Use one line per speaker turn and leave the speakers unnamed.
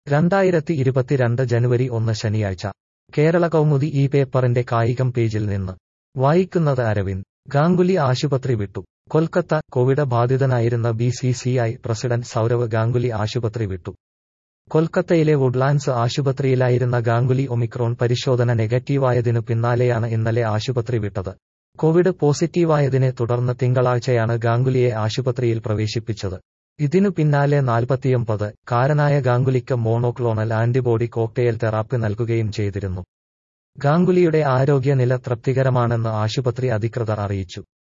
രണ്ടായിരത്തി ഇരുപത്തിരണ്ട് ജനുവരി ഒന്ന് ശനിയാഴ്ച കേരള കൗമുദി ഈ പേപ്പറിന്റെ കായികം പേജിൽ നിന്ന് വായിക്കുന്നത് അരവിന്ദ് ഗാംഗുലി ആശുപത്രി വിട്ടു കൊൽക്കത്ത കോവിഡ് ബാധിതനായിരുന്ന B C C I president Sourav Ganguly ആശുപത്രി വിട്ടു കൊൽക്കത്തയിലെ വുഡ്ലാൻഡ്സ് ആശുപത്രിയിലായിരുന്ന ഗാംഗുലി ഒമിക്രോൺ പരിശോധന നെഗറ്റീവായതിനു പിന്നാലെയാണ് ഇന്നലെ ആശുപത്രി വിട്ടത് കോവിഡ് പോസിറ്റീവായതിനെ തുടർന്ന് തിങ്കളാഴ്ചയാണ് ഗാംഗുലിയെ ആശുപത്രിയിൽ പ്രവേശിപ്പിച്ചത് ഇതിനു പിന്നാലെ നാൽപ്പത്തിയൊമ്പത് കാരനായ ഗാംഗുലിക്ക് മോണോക്ലോണൽ ആന്റിബോഡി കോക്ടെയിൽ തെറാപ്പി നൽകുകയും ചെയ്തിരുന്നു ഗാംഗുലിയുടെ ആരോഗ്യനില തൃപ്തികരമാണെന്ന് ആശുപത്രി അധികൃതർ അറിയിച്ചു